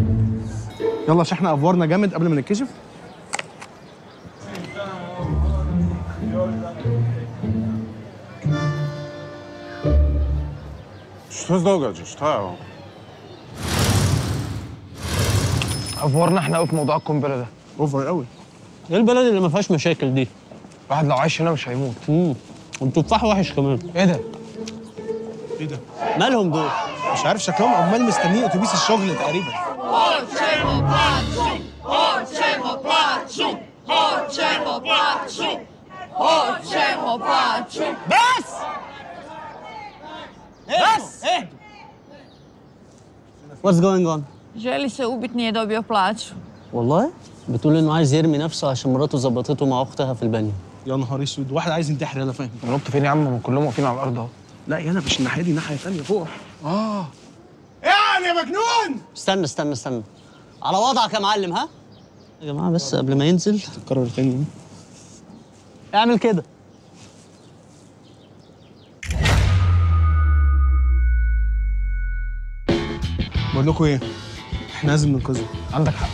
يلا عشان احنا افورنا جامد قبل ما نتكشف Što se događa? Šta je ovo? افورنا احنا قوي في موضوع القنبله ده اوفر قوي ايه البلد اللي ما فيهاش مشاكل دي؟ الواحد لو عايش هنا مش هيموت امم والتفاح وحش كمان ايه ده ايه ده مالهم دول؟ مش عارف شكلهم عمال مستنيين اتوبيس الشغل تقريبا بس بس ايه What's going on? Želi se ubiti, nije dobio plaću. والله بتقول انه عايز يرمي نفسه عشان مراته ظبطته مع اختها في البانيو يا نهار اسود واحد عايز ينتحر انا فاهم نط فين يا عم ما كلهم واقفين على الارض اهو لا يا انا مش الناحيه دي ناحيه ثانيه فوق اه يعني يا مجنون استنى استنى استنى على وضعك يا معلم ها يا جماعه بس قبل ما ينزل تكرر تاني اعمل كده بقول لكم ايه احنا لازم ننقذه عندك حق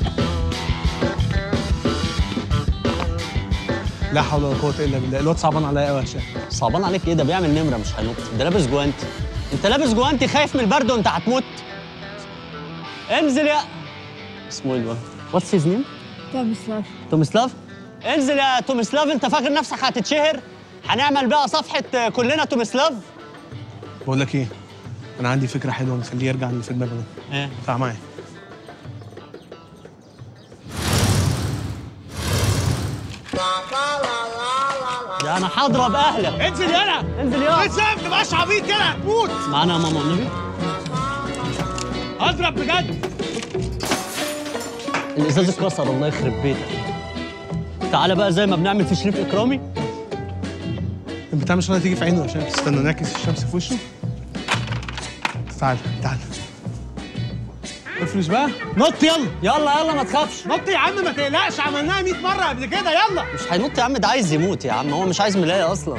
لا حول ولا قوه الا بالله الواد صعبان عليا قوي يا هشام صعبان عليك ايه ده بيعمل نمره مش هينط ده لابس جوانتي انت لابس جوانتي خايف من البرد وانت هتموت انزل يا اسمه ايه الواد واتس هيز نيم Tomislav. تومسلاف انزل يا تومسلاف انت فاكر نفسك هتتشهر هنعمل بقى صفحه كلنا تومسلاف بقول لك ايه انا عندي فكره حلوه نخليه يرجع اللي في دماغه ده ايه تعال معايا ده انا هضرب اهلك انزل يلا انزل يا انزل ما تبقاش عبيط كده هتموت معانا يا ماما والنبي اضرب بجد الازاز اتكسر الله يخرب بيتك تعالى بقى زي ما بنعمل في شريف اكرامي البتاع مش راضي تيجي في عينه عشان استنى نعكس الشمس في وشه تعال تعال افرش بقى نط يلا يلا يلا ما تخافش نط يا عم ما تقلقش عملناها 100 مره قبل كده يلا مش هينط يا عم ده عايز يموت يا عم هو مش عايز ملاية اصلا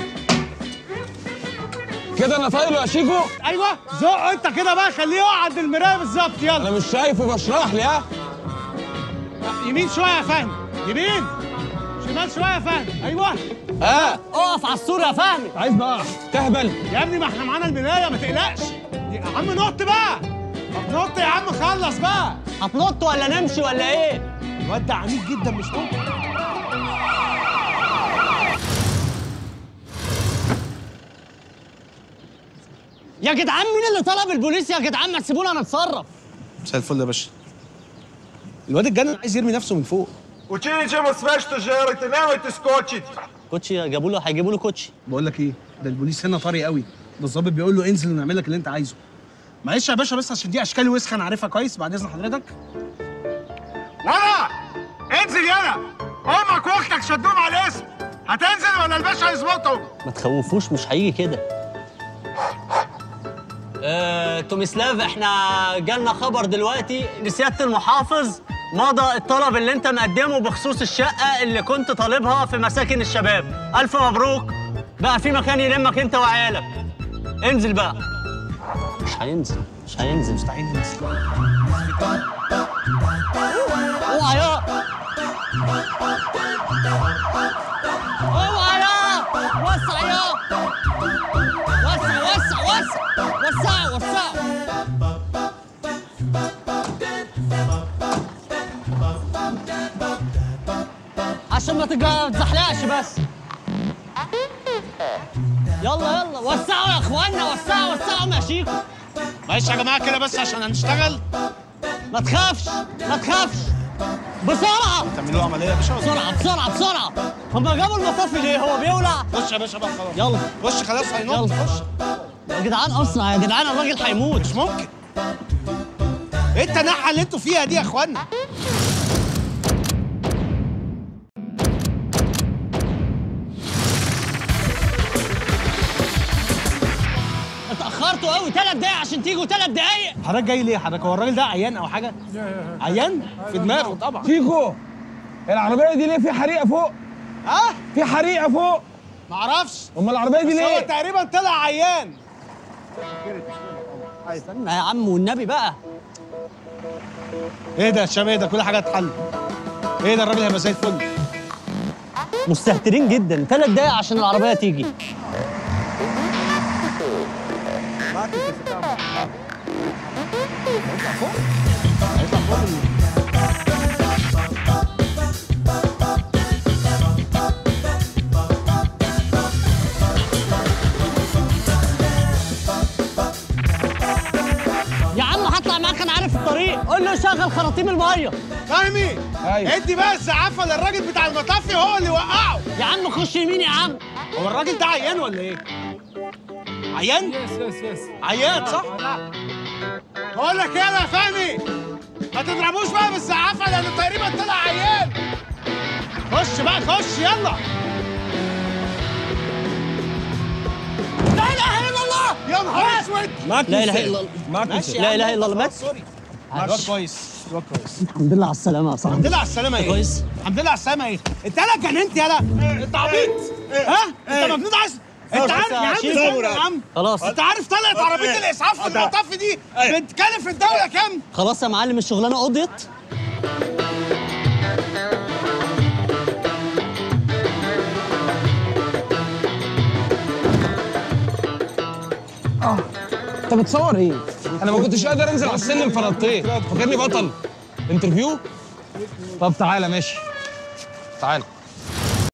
كده انا طايله يا شيكو ايوه زق انت كده بقى خليه يقع عند المرايه بالظبط يلا انا مش شايفه بشرح لي ها يمين شويه يا فهمي يمين شمال شويه يا فهمي ايوه ها اقف على السور يا فهمي عايز بقى تهبل يا ابني ما احنا معانا المرايه ما تقلقش يا عم نط بقى طب نط يا عم خلص بقى هتنط ولا نمشي ولا ايه الواد ده عنيف جدا مش ممكن يا جدعان مين اللي طلب البوليس يا جدعان ما تسيبونا نتصرف مساء الفل يا باشا الواد الجنن عايز يرمي نفسه من فوق Učinit ćemo sve što želite, nemojte skočiti. كوتشي جابوا له هيجيبوا له كوتشي بقول لك ايه ده البوليس هنا طري قوي ده الظابط بيقول له انزل ونعمل لك اللي انت عايزه معلش يا باشا بس عشان دي اشكال وسخه انا عارفها كويس بعد اذن حضرتك Lana! انزل يلا! امك واختك شدوهم على الاسم. هتنزل ولا الباشا هيظبطهم؟ ما تخوفوش مش هيجي كده آه، توميسلاف احنا جالنا خبر دلوقتي ان سياده المحافظ مضى الطلب اللي انت مقدمه بخصوص الشقه اللي كنت طالبها في مساكن الشباب الف مبروك بقى في مكان يلمك انت وعيالك انزل بقى مش هينزل مش هينزل مستحيل ننزل اوعى يا اوعى يا وسع يا وسع وسع وسع وسع وسع عشان ما تتج- تزحلقش بس يلا يلا وسعوا يا اخوانا وسعوا وسعوا ماشيكم معلش يا جماعه كده بس عشان هنشتغل ما تخافش ما تخافش بسرعه تعملوا عمليه يا باشا ولا بسرعة بسرعة بسرعة هما جابوا المطافي ليه؟ هو بيولع خش يا باشا بقى خلاص يلا خش خلاص هينط يلا. خش يا جدعان أسرع يا جدعان الراجل هيموت مش ممكن ايه التنحى اللي انتوا فيها دي يا اخوانا اتأخرتوا قوي ثلاث دقايق عشان تيجوا ثلاث دقايق حضرتك جاي ليه حضرتك هو الراجل ده عيان او حاجه عيان في دماغه طبعا شيكو العربيه دي ليه في حريقه فوق اه في حريقه فوق معرفش امال العربيه دي بس هو ليه تقريبا طلع عيان استنى يا عم والنبي بقى ايه ده يا هشام ايه ده كل حاجه هتحل ايه ده الراجل هيبقى زي الفل مستهترين جدا ثلاث دقايق عشان العربيه تيجي يا عم هطلع معاك انا عارف الطريق قول له شغل خراطيم الميه فهمي ايوه ادي بقى الزعافه للراجل بتاع المطافي هو اللي وقعه يا عم خش يمين يا عم هو الراجل ده عيان ولا ايه عيان يس يس يس عيان صح بقول لك ايه يا فهمي ما تضربوش بقى بالزعافه لان تقريبا طلع عيان خش بقى خش يلا لا اله الا الله يا نهار اسود معاك لا اله الا الله معاك ماشي يا لا عم، اله الا الله مات سوري الواد كويس الواد كويس الحمد لله على السلامه يا صاحبي الحمد لله على السلامه ايه كويس. الحمد لله على السلامه ايه انت انا جننت يالا انت عبيط ها انت مجنون عايز انت عارف يا عم عشرين. استنى يا عم خلاص انت عارف طلعت عربيه الاسعاف في المطاف دي بتكلف الدوله كام خلاص يا معلم الشغلانه قضيت انت بتصور ايه؟ انا ما كنتش قادر انزل على السلم فرطيت فاكرني بطل انترفيو؟ طب تعالى ماشي تعالى